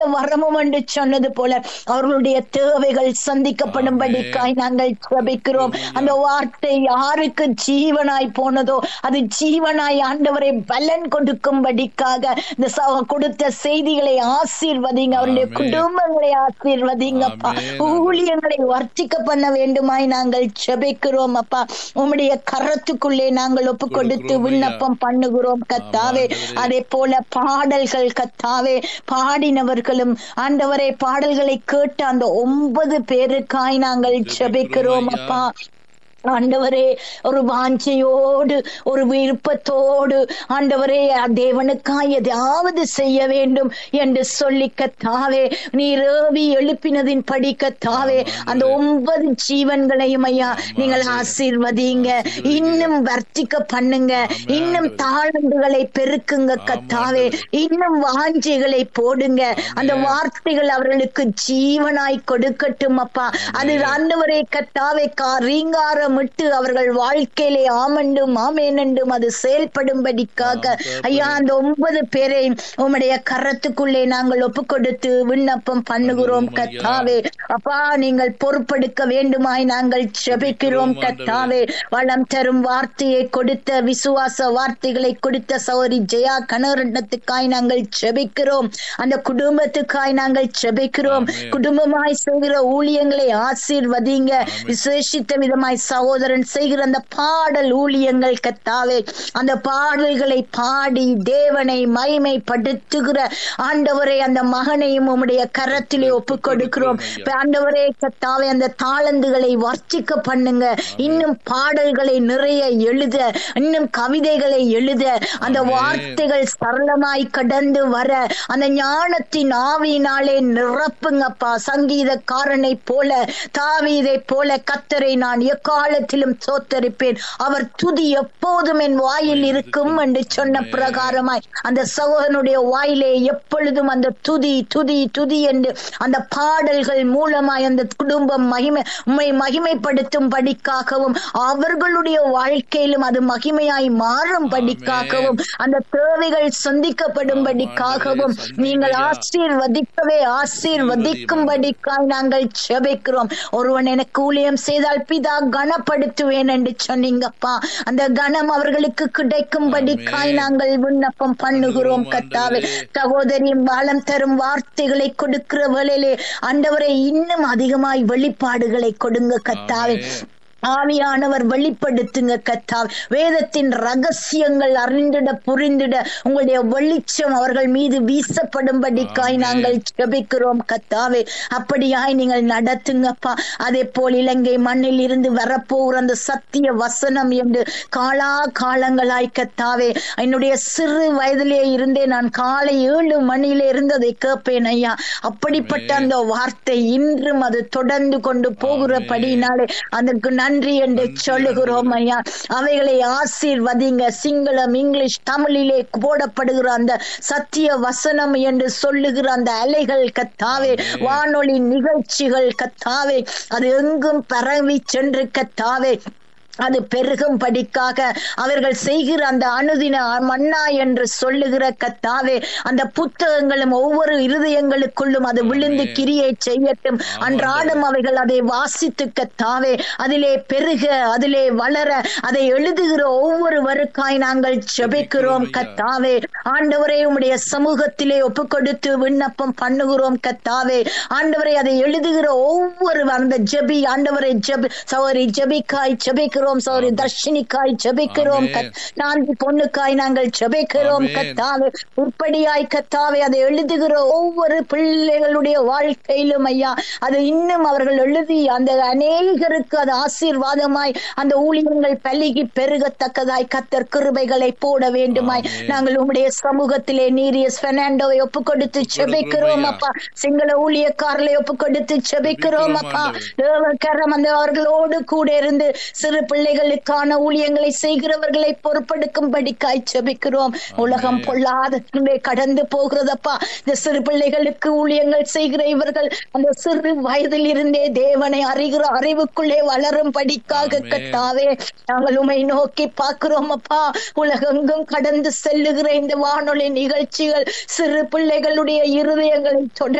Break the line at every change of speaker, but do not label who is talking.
வரமும் என்று சொன்னது போல அவர்களுடைய தேவைகள் சந்திக்கப்படும்படிக்காய் நாங்கள் ஜெபிக்கிறோம் அந்த வார்த்தை யாருக்கு ஜீவனாய் போனதோ அது ஜீவனாய் ஆண்டவரை பலன் கொடுக்கும்படிக்காக இந்த ச- கொடுத்த செய்திகளை ஆசீர்வதிங்க அவருடைய
ஆமென்.
குடும்பங்களை ஆசீர்வதிங்கப்பா
ஆமென்.
ஊழியங்களை வர்த்திக்க பண்ண வேண்டுமாய் நாங்கள் ஜெபிக்கிறோம் அப்பா உம்முடைய கரத்துக்குள்ளே நாங்கள் ஒப்பு கொடுத்து
கொடுக்கிறோம் ஐயா.
விண்ணப்பம் பண்ணுகிறோம் கத்தாவே
ஆமாம்,
அதே போல பாடல்கள் கத்தாவே பாடினவர்களும் ஆண்டவரை பாடல்களை கேட்ட அந்த ஒன்பது பேருக்காய் நாங்கள் ஜெபிக்கிறோம்
ஐயா.
அப்பா ஆண்டவரே ஒரு வாஞ்சையோடு ஒரு விருப்பத்தோடு ஆண்டவரே தேவனுக்காய் எதாவது செய்ய வேண்டும் என்று சொல்லி கத்தாவே நீர் ஏவி எழுப்பினதின் படி கத்தாவே அந்த ஒன்பது ஜீவன்களையும் ஐயா நீங்கள் ஆசீர்வதிங்க இன்னும் வர்த்திக்க பண்ணுங்க இன்னும் தாளந்துகளை பெருக்குங்க கத்தாவே இன்னும் வாஞ்சைகளை போடுங்க அந்த வார்த்தைகள் அவர்களுக்கு ஜீவனாய் கொடுக்கட்டும் அப்பா அது ஆண்டவரே கத்தாவே ரீங்காரமிட்டு அவர்கள் வாழ்க்கையிலே ஆமண்டும் ஆமேனண்டும் அது செயல்படும்படிக்காக ஐயா அந்த ஒன்பது பேரையும் உம்முடைய கரத்துக்குள்ளே நாங்கள் ஒப்பு கொடுத்து விண்ணப்பம் பண்ணுகிறோம் கத்தாவே அப்பா நீங்கள் பொறுப்பெடுக்க வேண்டுமாய் நாங்கள் ஜெபிக்கிறோம் கத்தாவே வளம் தரும் வார்த்தையை கொடுத்த விசுவாச வார்த்தைகளை கொடுத்த சௌரி ஜெயா கனரண்டத்துக்காய் நாங்கள் ஜெபிக்கிறோம் அந்த குடும்பத்துக்காய் நாங்கள் ஜெபிக்கிறோம் குடும்பமாய் செய்கிற ஊழியங்களை ஆசீர்வதிங்க விசேஷித்த விதமாய் சகோதரன் செய்கிற அந்த பாடல் ஊழியங்கள் கத்தாவே அந்த பாடல்களை பாடி தேவனை மகிமைப்படுத்துகிற ஆண்டவரை அந்த மகனையும் உம்முடைய கரத்திலே ஒப்பு கொடுக்கிறோம் ஆண்டவரே கத்தாவே அந்த தாளந்துகளை வர்ச்சிக்க பண்ணுங்க இன்னும் பாடல்களை நிறைய எழுத இன்னும் கவிதைகளை எழுத அந்த வார்த்தைகள் சரளமாய் கடந்து வர அந்த ஞானத்தின் ஆவியினாலே நிரப்புங்கப்பா சங்கீதக்காரனை போல தாவீதை போல கத்தரை நான் எக்காலத்திலும் சோத்தரிப்பேன் அவர் துதி எப்போதும் என் வாயில் இருக்கும் என்று சொன்ன பிரகாரமாய் அந்த சகோதரனுடைய வாயிலே எப்பொழுதும் அந்த துதி துதி துதி என்று அந்த பாடல்கள் மூலமாய் அந்த குடும்பம் மகிமை உம்மை மகிமைப்படுத்தும்படிக்காகவும் அவர்களுடைய வாழ்க்கையிலும் அது மகிமையாய் மாறும்படிக்காகவும் அந்த தேவைகள் சந்திக்கப்படும்படிக்காகவும் நீங்கள் ஆசீர்வதிக்கவே ஆசீர்வதிக்கும்படிக்காய் நாங்கள் ஜெபிக்கிறோம் ஒருவன் எனக்கு ஊழியம் செய்தால் பிதா கனப்படுத்துவேன் என்று சொன்னீங்கப்பா அந்த கனம் அவர்களுக்கு கிடைக்கும்படிக்காய் நாங்கள் விண்ணப்பம் பண்ணுகிறோம் கத்தாவே சகோதரி பலம் தரும் வார்த்தைகளை கொடுக்கிற வேளையிலே ஆண்டவரை இன்னும் அதிகமாய் வெளிப்பாடுகளை கொடுங்க கத்தாவே ஆவியானவர் வெளிப்படுத்துங்க கத்தாவே வேதத்தின் ரகசியங்கள் அறிந்திட புரிந்திட உங்களுடைய வெளிச்சம் அவர்கள் மீது வீசப்படும்படிக்காய் நாங்கள் ஜெபிக்கிறோம் கத்தாவே அப்படியாய் நீங்கள் நடத்துங்கப்பா அதே போல் இலங்கை மண்ணில் இருந்து வரப்போகிற அந்த சத்திய வசனம் என்று காலா காலங்களாய் கத்தாவே என்னுடைய சிறு வயதிலே இருந்தே நான் காலை ஏழு மணியில இருந்து அதை கேட்பேன் ஐயா அப்படிப்பட்ட அந்த வார்த்தை இன்றும் அது தொடர்ந்து கொண்டு போகிறபடினாலே அதற்கு நன்றி என்று சொல்லுகிறோம் ஐயா அவைகளை ஆசீர்வதிங்க சிங்களம் இங்கிலீஷ் தமிழிலே போடப்படுகிற அந்த சத்திய வசனம் என்று சொல்லுகிற அந்த அலைகள் கத்தாவே வானொலி நிகழ்ச்சிகள் கத்தாவே அது எங்கும் பரவி சென்று கத்தாவே அது பெருகும்படிக்காக அவர்கள் செய்கிற அந்த அனுதின மன்னா என்று சொல்லுகிற கத்தாவே அந்த புத்தகங்களும் ஒவ்வொரு இருதயங்களுக்குள்ளும் அது விழுந்து கிரியை செய்யட்டும் அன்றாடம் அவைகள் அதை வாசித்து கத்தாவே அதிலே பெருக அதிலே வளர அதை எழுதுகிற ஒவ்வொருவருக்காய் நாங்கள் ஜெபிக்கிறோம் கத்தாவே ஆண்டவரே உம்முடைய சமூகத்திலே ஒப்பு கொடுத்து விண்ணப்பம் பண்ணுகிறோம் கத்தாவே ஆண்டவரை அதை எழுதுகிற ஒவ்வொரு அந்த ஜெபி ஆண்டவரை ஜெபி சௌரி ஜெபிக்காய் ஜெபிக்கிறோம் சௌரி தர்ஷினிக்காய் ஜெபிக்கிறோம்
ஆமென்.
நான்கு பொண்ணுக்காய் நாங்கள் ஜெபிக்கிறோம்
ஆமென்.
கத்தாவே உற்படியாய் கத்தாவே அதை எழுதுகிற ஒவ்வொரு பிள்ளைகளுடைய வாழ்க்கையிலும் ஐயா அது இன்னும் அவர்கள் எழுதி அந்த அநேகருக்கு அது ஆசீர்வாதமாய் அந்த ஊழியங்கள் பலுகி பெருகத்தக்கதாய் கத்தர் கிருபைகளை போட வேண்டுமாய்
ஆமென்.
நாங்கள் உம்முடைய சமூகத்திலே நீரியஸ் பெர்னாண்டோவை ஒப்பு கொடுத்து ஜெபிக்கிறோம்
ஐயா.
அப்பா சிங்கள ஊழியக்காரர்களை ஒப்பு கொடுத்து ஜெபிக்கிறோம்
ஜெபிக்கிறோம்
அப்பா
ஆண்டவரே.
தேவக்கரம் அந்த அவர்களோடு கூட இருந்து சிறு பிள்ளைகளுக்கான ஊழியங்களை செய்கிறவர்களை பொறுப்பெடுக்கும்படி காய்ச்சபிக்கிறோம் உலகம் பொல்லாத கடந்து போகிறதப்பா இந்த சிறு பிள்ளைகளுக்கு ஊழியங்கள் செய்கிற இவர்கள் அந்த சிறு வயதில் இருந்தே தேவனை அறிகிற அறிவுக்குள்ளே வளரும் படிக்காக
ஆமென்.
கத்தாவே நாங்கள் உமை நோக்கி பார்க்கிறோம் அப்பா உலகெங்கும் கடந்து செல்லுகிற இந்த வானொலி நிகழ்ச்சிகள் சிறு பிள்ளைகளுடைய இருதயங்களை தொட